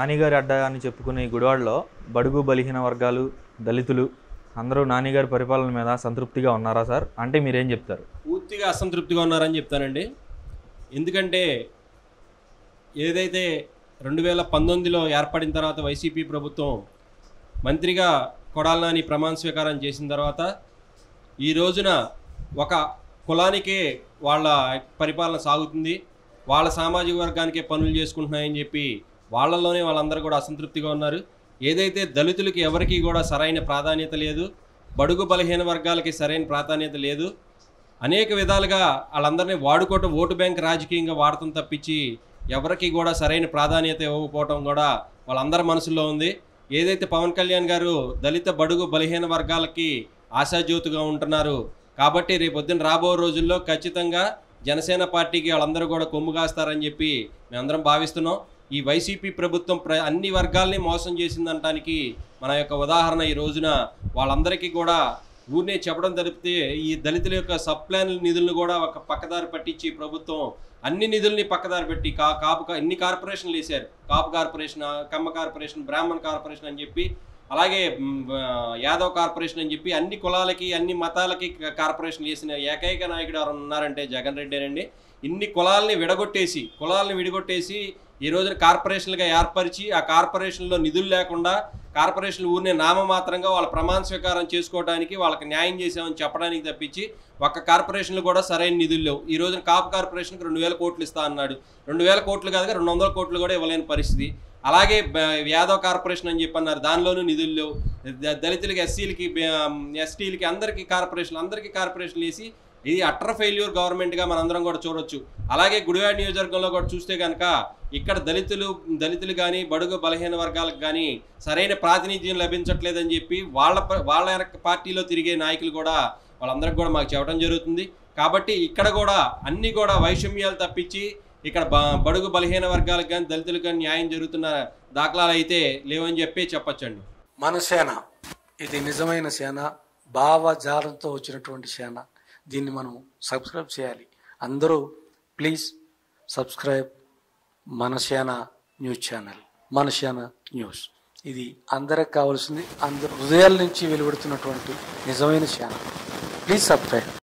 నానిగారి అడ్డా అని చెప్పుకునే ఈ గుడివాడలో బడుగు బలిహీన వర్గాలు దళితులు అందరూ నానిగారి పరిపాలన మీద సంతృప్తిగా ఉన్నారా సార్ అంటే మీరేం చెప్తారు పూర్తిగా అసంతృప్తిగా ఉన్నారని చెప్తానండి ఎందుకంటే ఏదైతే రెండు వేల పంతొమ్మిదిలో ఏర్పడిన తర్వాత వైసీపీ ప్రభుత్వం మంత్రిగా కొడాల నాని ప్రమాణ స్వీకారం చేసిన తర్వాత ఈ రోజున ఒక కులానికే వాళ్ళ పరిపాలన సాగుతుంది వాళ్ళ సామాజిక వర్గానికే పనులు చేసుకుంటున్నాయని చెప్పి వాళ్ళలోనే వాళ్ళందరూ కూడా అసంతృప్తిగా ఉన్నారు ఏదైతే దళితులకి ఎవరికీ కూడా సరైన ప్రాధాన్యత లేదు బడుగు బలహీన వర్గాలకి సరైన ప్రాధాన్యత లేదు అనేక విధాలుగా వాళ్ళందరినీ వాడుకోవటం ఓటు బ్యాంక్ రాజకీయంగా వాడటం తప్పించి ఎవరికి కూడా సరైన ప్రాధాన్యత ఇవ్వకపోవటం కూడా వాళ్ళందరి మనసులో ఉంది ఏదైతే పవన్ కళ్యాణ్ గారు దళిత బడుగు బలహీన వర్గాలకి ఆశాజ్యోతిగా ఉంటున్నారు కాబట్టి రేపొద్దున రాబో రోజుల్లో ఖచ్చితంగా జనసేన పార్టీకి వాళ్ళందరూ కూడా కొమ్ము కాస్తారని చెప్పి మేమందరం భావిస్తున్నాం ఈ వైసీపీ ప్రభుత్వం ప్ర అన్ని వర్గాల్ని మోసం చేసిందనటానికి మన యొక్క ఉదాహరణ ఈ రోజున వాళ్ళందరికీ కూడా ఊరినే చెప్పడం తప్పితే ఈ దళితుల యొక్క సబ్ ప్లాన్ నిధులను కూడా ఒక పక్కదారి పట్టించి ప్రభుత్వం అన్ని నిధుల్ని పక్కదారి పెట్టి కా కాపు కా- ఎన్ని కార్పొరేషన్లు వేశారు Kapu corporation Kamma corporation Brahmin corporation అని చెప్పి అలాగే మ్, ఆ, యాదవ్ కార్పొరేషన్ అని చెప్పి అన్ని కులాలకి అన్ని మతాలకి క- కార్పొరేషన్ వేసిన ఏకైక నాయకుడు ఎవరు ఉన్నారంటే జగన్ రెడ్డేనండి ఇన్ని కులాలని విడగొట్టేసి కులాలని విడగొట్టేసి ఈ రోజున కార్పొరేషన్లుగా ఏర్పరిచి ఆ కార్పొరేషన్లో నిధులు లేకుండా కార్పొరేషన్లు ఊరినే నామమాత్రంగా వాళ్ళ ప్రమాణ స్వీకారం చేసుకోవడానికి వాళ్ళకి న్యాయం చేసామని చెప్పడానికి తప్పించి ఒక్క కార్పొరేషన్లు కూడా సరైన నిధులు లేవు ఈ రోజున కాపు కార్పొరేషన్కి రెండు వేల కోట్లు ఇస్తా అన్నాడు రెండు వేల కోట్లు కాదుగా రెండు వందల కోట్లు కూడా ఇవ్వలేని పరిస్థితి అలాగే బ- యాదవ్ కార్పొరేషన్ అని చెప్పి అన్నారు దానిలోనూ నిధులు లేవు ద- దళితులకి ఎస్సీలకి ఎస్టీలకి అందరికీ కార్పొరేషన్లు అందరికీ కార్పొరేషన్లు వేసి ఇది అట్టర్ ఫెయిల్యూర్ గవర్నమెంట్గా మనందరం కూడా చూడొచ్చు అలాగే గుడివాడ నియోజకవర్గంలో కూడా చూస్తే కనుక ఇక్కడ దళితులు దళితులు కానీ బడుగు బలహీన వర్గాలకు కానీ సరైన ప్రాతినిధ్యం లభించట్లేదని చెప్పి వాళ్ళ ప- వాళ్ళ వెనక పార్టీలో తిరిగే నాయకులు కూడా వాళ్ళందరికి కూడా మాకు చెప్పడం జరుగుతుంది కాబట్టి ఇక్కడ కూడా అన్ని కూడా వైషమ్యాలు తప్పించి ఇక్కడ బ- బడుగు బలహీన వర్గాలకు కానీ దళితులకు కానీ న్యాయం జరుగుతున్న దాఖలాలు అయితే లేవని చెప్పి చెప్పొచ్చండి మన సేన ఇది నిజమైన సేన భావజాలంతో వచ్చినటువంటి సేన దీన్ని మనం సబ్స్క్రైబ్ చేయాలి అందరూ ప్లీజ్ సబ్స్క్రైబ్ మన సేన న్యూస్ ఛానల్ మన సేన న్యూస్ ఇది అందరికి కావాల్సింది అందరు హృదయాల నుంచి వెలువడుతున్నటువంటి నిజమైన సేన ప్లీజ్ సబ్స్క్రైబ్